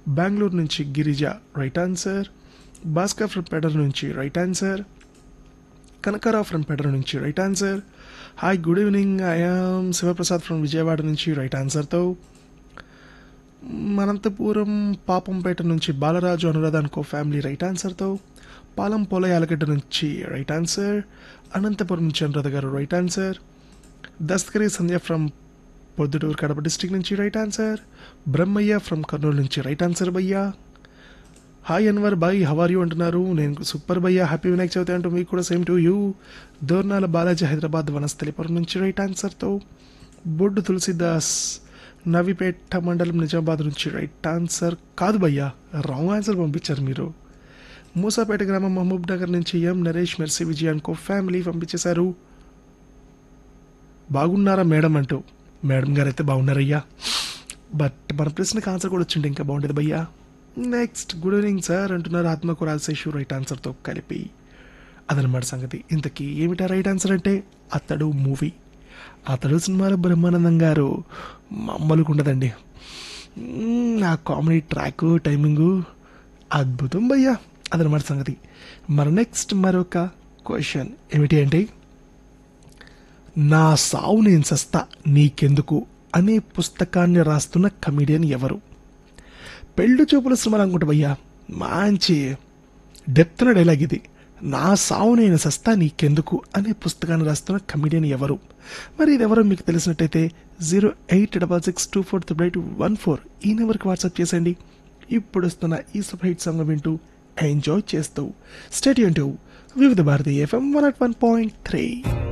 బెంగళూరు నుంచి Girija right answer Bhaskar from పెడర్ నుంచి రైట్ ఆన్సర్ కనకరావు ఫ్రమ్ పెడర్ నుంచి right answer hi good evening I am Sivaprasad from Vijayawada నుంచి రైట్ ఆన్సర్తో అనంతపురం పాపంపేట నుంచి బాలరాజు అనురాధ అనుకో ఫ్యామిలీ రైట్ ఆన్సర్తో పాలం పోల యాలగడ్డ నుంచి రైట్ ఆన్సర్ అనంతపురం నుంచి అనురాధ గారు right answer Dastagiri Sandhya from Proddatur Kadapa district నుంచి right answer Brahmaiah from Kurnool నుంచి రైట్ ఆన్సర్ భయ్యా హాయ్ అన్వర్ బాయ్ హవర్ యూ అంటున్నారు నేను సూపర్ భయ్యా హ్యాపీ వినాయక్ చవితి అంటూ మీకు కూడా same to you Dornala Balaji Hyderabad Vanasthalipuram నుంచి రైట్ ఆన్సర్తో బొడ్డు తులసిదాస్ నవిపేట మండలం నిజామాబాద్ నుంచి రైట్ ఆన్సర్ కాదు భయ్యా రాంగ్ ఆన్సర్ పంపించారు మీరు మూసాపేట గ్రామం మహబూబ్ నగర్ నుంచి ఎం నరేష్ మెర్సీ విజయ్ అనుకో ఫ్యామిలీ పంపించేశారు బాగున్నారా మేడం అంటూ మేడం గారు అయితే బాగున్నారయ్యా బట్ మన ప్రశ్నకు ఆన్సర్ కూడా వచ్చింటే ఇంకా బాగుండేది భయ్యా నెక్స్ట్ గుడ్ ఈవినింగ్ సార్ అంటున్నారు ఆత్మకు రాజశేషు రైట్ ఆన్సర్తో కలిపి అదనమాట సంగతి ఇంతకీ ఏమిటా రైట్ ఆన్సర్ అంటే అతడు మూవీ అతడు సినిమాలో బ్రహ్మానందం గారు మామూలుగా ఉండదండి మ్మ్, ఆ కామెడీ ట్రాక్ టైమింగు అద్భుతం భయ్యా అదనమాట సంగతి మరి నెక్స్ట్ మరొక క్వశ్చన్ ఏమిటి అంటే నా సావు నేను సస్తా నీకెందుకు అనే పుస్తకాన్ని రాస్తున్న కమిడియన్ ఎవరు పెళ్ళు చూపుల సినిమాలు అనుకుంటా భయ్యా మంచి డెప్త్న డైలాగ్ ఇది నా సావు నేను సస్తా నీకెందుకు అనే పుస్తకాన్ని రాస్తున్న కమిడియన్ ఎవరు మరి ఇది ఎవరో మీకు తెలిసినట్టయితే zero eight double six two four triple eight one four ఈ నెంబర్కి వాట్సాప్ చేసేయండి ఇప్పుడు వస్తున్న ఈ సూపర్ హిట్ సాంగ్ వింటూ ఎంజాయ్ చేస్తూ స్టేడియం టు వివిధ Bharati FM one at one point three